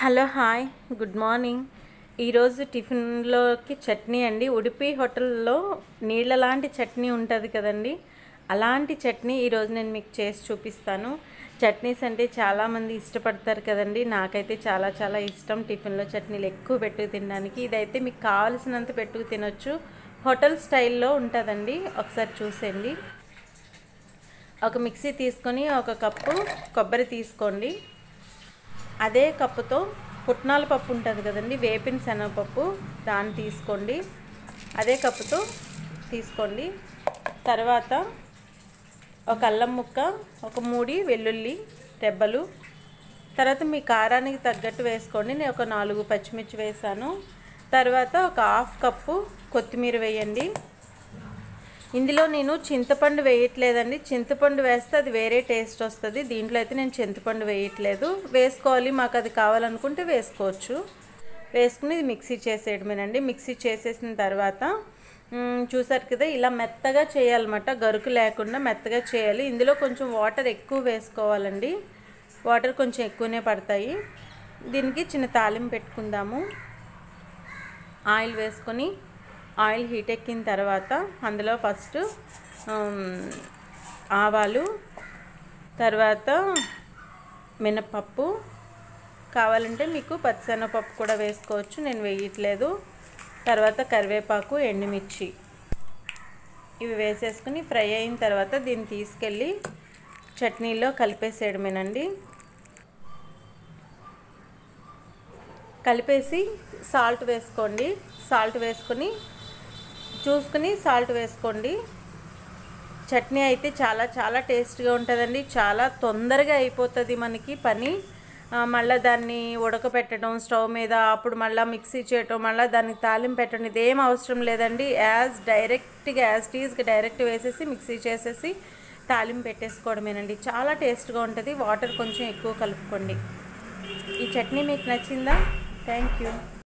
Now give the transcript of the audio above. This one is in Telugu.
హలో హాయ్ గుడ్ మార్నింగ్ ఈరోజు టిఫిన్లోకి చట్నీ అండి ఉడిపి హోటల్లో నీళ్ళ లాంటి చట్నీ ఉంటుంది కదండి అలాంటి చట్నీ ఈరోజు నేను మీకు చేసి చూపిస్తాను చట్నీస్ అంటే చాలామంది ఇష్టపడతారు కదండి నాకైతే చాలా చాలా ఇష్టం టిఫిన్లో చట్నీలు ఎక్కువ పెట్టుకు తినడానికి ఇదైతే మీకు కావలసినంత పెట్టుకు తినొచ్చు హోటల్ స్టైల్లో ఉంటుందండి ఒకసారి చూసేయండి ఒక మిక్సీ తీసుకొని ఒక కప్పు కొబ్బరి తీసుకోండి అదే కప్పుతో పుట్నాల పప్పు ఉంటుంది కదండి వేపిన శనగపప్పు దాన్ని తీసుకోండి అదే కప్పుతో తీసుకోండి తర్వాత ఒక అల్లం ముక్క ఒక మూడి వెల్లుల్లి రెబ్బలు తర్వాత మీ కారానికి తగ్గట్టు వేసుకోండి నేను ఒక నాలుగు పచ్చిమిర్చి వేసాను తర్వాత ఒక హాఫ్ కప్పు కొత్తిమీర వేయండి ఇందులో నేను చింతపండు వేయట్లేదండి చింతపండు వేస్తే అది వేరే టేస్ట్ వస్తుంది దీంట్లో అయితే నేను చింతపండు వేయట్లేదు వేసుకోవాలి మాకు అది కావాలనుకుంటే వేసుకోవచ్చు వేసుకుని ఇది మిక్సీ చేసేయడమేనండి మిక్సీ చేసేసిన తర్వాత మ్, చూసారు కదా ఇలా మెత్తగా చేయాలన్నమాట గరుకు లేకుండా మెత్తగా చేయాలి ఇందులో కొంచెం వాటర్ ఎక్కువ వేసుకోవాలండి వాటర్ కొంచెం ఎక్కువనే పడతాయి దీనికి చిన్న తాలింపు పెట్టుకుందాము ఆయిల్ వేసుకొని ఆయిల్ హీట్ ఎక్కిన తర్వాత అందులో ఫస్ట్ ఆమ్, ఆవాలు తర్వాత మినపప్పు కావాలంటే మీకు పచ్చిశనగపప్పు కూడా వేసుకోవచ్చు నేను వేయట్లేదు తర్వాత కరివేపాకు ఎండుమిర్చి ఇవి వేసేసుకుని ఫ్రై అయిన తర్వాత దీన్ని తీసుకెళ్ళి చట్నీలో కలిపేసేయడమేనండి కలిపేసి సాల్ట్ వేసుకోండి సాల్ట్ వేసుకొని చూసుకుని సాల్ట్ వేసుకోండి చట్నీ అయితే చాలా చాలా టేస్ట్గా ఉంటుందండి చాలా తొందరగా అయిపోతుంది మనకి పని ఆ, మళ్ళీ దాన్ని ఉడకపెట్టడం స్టవ్ మీద అప్పుడు మళ్ళీ మిక్సీ చేయటం మళ్ళీ దానికి తాలింపు పెట్టడం ఇదేం అవసరం లేదండి యాజ్ డైరెక్ట్గా యాజ్ టీజ్గా డైరెక్ట్ వేసేసి మిక్సీ చేసేసి తాలింపు పెట్టేసుకోవడమేనండి చాలా టేస్ట్గా ఉంటుంది వాటర్ కొంచెం ఎక్కువ కలుపుకోండి ఈ చట్నీ మీకు నచ్చిందా థ్యాంక్ యూ